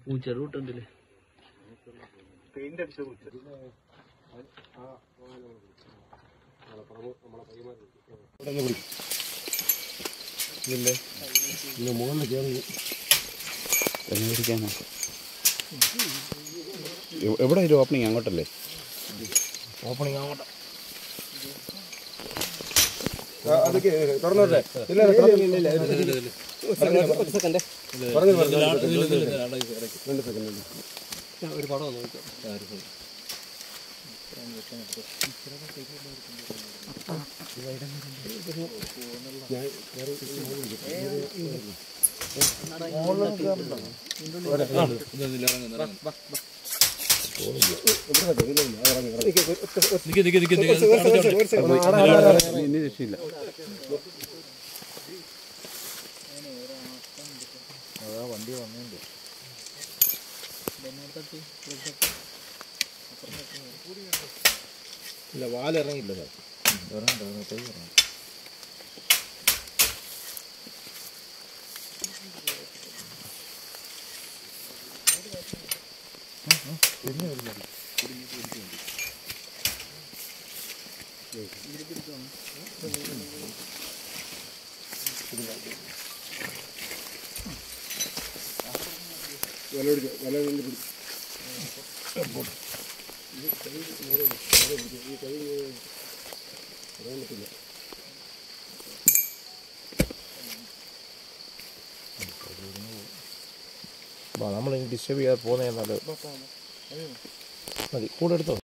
പൂച്ച റൂട്ടുണ്ടല്ലേ പെയിന്റ് അടിച്ച പൂച്ച ഇല്ലേ ഇന്ന് മുകളിൽ കയറി പിടിക്കാനോ എവിടെ ഒരു ഓപ്പണിങ് അങ്ങോട്ടല്ലേ ഓപ്പണിങ് അങ്ങോട്ട് അതൊക്കെ തുറന്നോട്ടെ ഇല്ല ഇല്ല, ഇല്ല ഒരു സെക്കൻഡ് പറഞ്ഞു പറഞ്ഞു രണ്ട് സെക്കൻഡ് ഒരു പടം നോക്കാം ഇനി രക്ഷയില്ല ഇല്ല വാലിറങ്ങിയില്ല സാർ വല പിടിക്കുക വല കൊണ്ട് പിടി നമ്മളിനി ഡിസ്റ്റർബ് ചെയ്യാതെ പോകുന്നതെന്നാല് മതി കൂടെ എടുത്തോ